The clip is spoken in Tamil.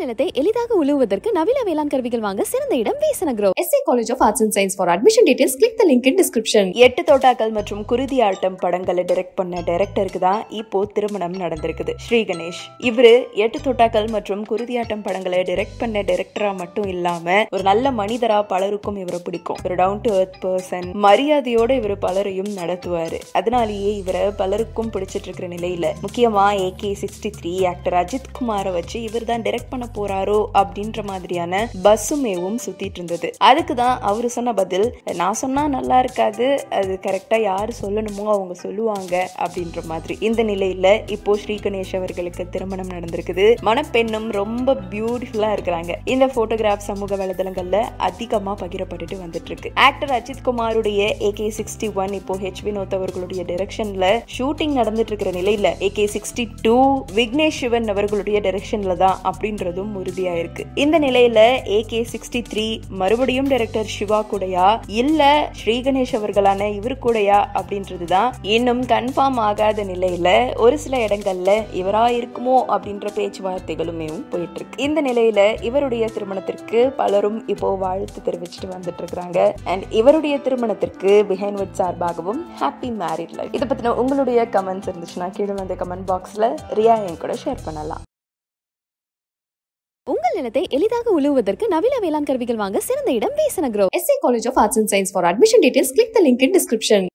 நிலத்தை எளிதாக உழுவதற்கு நவீன வேளாண் கருவிகள் வாங்க சிறந்த இடம் வேசன க்ரோ SA college of arts and science for admission details click the link in description எட்டு தோட்டாக்கள் மற்றும் குருதி ஆட்டம் படங்களை டைரக்ட் பண்ண டைரக்டருக்கு தான் இப்போ திருமணம் நடந்திருக்குது ஸ்ரீ கணேஷ் இவரு எட்டு தோட்டாக்கள் மற்றும் குருதி ஆட்டம் படங்களை டைரக்ட் பண்ண டைரக்டரா மட்டும் இல்லாம ஒரு நல்ல மனிதரா பலருக்கும் இவரை பிடிக்கும் ஒரு டவுன் டு எர்த் பர்சன் மரியாதையோட இவர் பலரையும் நடத்துவாரு அதனாலேயே இவரை பலருக்கும் பிடிச்சிட்டு இருக்கிற நிலையில முக்கியமா AK sixty three actor Ajith குமாரை வச்சு இவர் தான் டைரக்ட் பண்ண போறாரோ அப்படின்ற மாதிரியான பஸ்ஸுமேவும் சுத்திட்டு இருந்தது அதுக்கு தான் அவரு சொன்ன பதில் நான் சொன்னா நல்லா இருக்காது அது கரெக்டா யாரு சொல்லணுமோ அவங்க சொல்லுவாங்க அப்படின்ற மாதிரி இந்த நிலையில இப்போ ஸ்ரீ கணேஷ் அவர்களுக்கு திருமணம் நடந்திருக்குது மணப்பெண்ணும் ரொம்ப பியூட்டிஃபுல்லா இருக்கிறாங்க இந்த போட்டோகிராஃப் சமூக வலைதளங்கள்ல அதிகமா பகிரப்பட்டுட்டு வந்துட்டு இருக்கு ஆக்டர் அஜித் குமாருடைய ஏகே சிக்ஸ்டி ஒன் இப்போ ஹெச் வினோத் அவர்களுடைய டைரக்ஷன்ல ஷூட்டிங் நடந்துட்டு இருக்கிற நிலையில AK sixty two Vignesh Shivan அவர்களுடைய டைரக்ஷன்ல தான் அப்படின்றதும் உறுதியா இருக்கு இந்த நிலையில ஏகே சிக்ஸ்டி த்ரீ மறுபடியும் டைரக்டர் சிவா கூடயா இல்ல ஸ்ரீ கணேஷ் அவர்களான இவர் கூடயா அப்படின்றது தான் இன்னும் கன்ஃபார்ம் ஆகாத நிலையில ஒரு சில இடங்கள்ல இவரா இருக்குமோ அப்படின்ற பேச்சுவார்த்தைகளுமே போயிட்டு இருக்கு இந்த நிலையில இவருடைய திருமணத்திற்கு பலரும் இப்போ வாழ்த்து தெரிவிச்சுட்டு வந்துட்டு இருக்காங்க அண்ட் இவருடைய திருமணத்திற்கு பிஹைண்ட் விட் சார்பாகவும் ஹாப்பி மேரிட் லைஃப் இதை பத்தின உங்களுடைய கமெண்ட்ஸ் இருந்துச்சுன்னா கீழே வந்து கமெண்ட் பாக்ஸ்ல ரியா என் கூட ஷேர் பண்ணலாம் உங்கள் நிலத்தை எளிதாக உழுவதற்கு நவீன வேளாண் கருவிகள் வாங்க சிறந்த இடம் வேசன க்ரோ SA college of arts and science for admission details click the link in description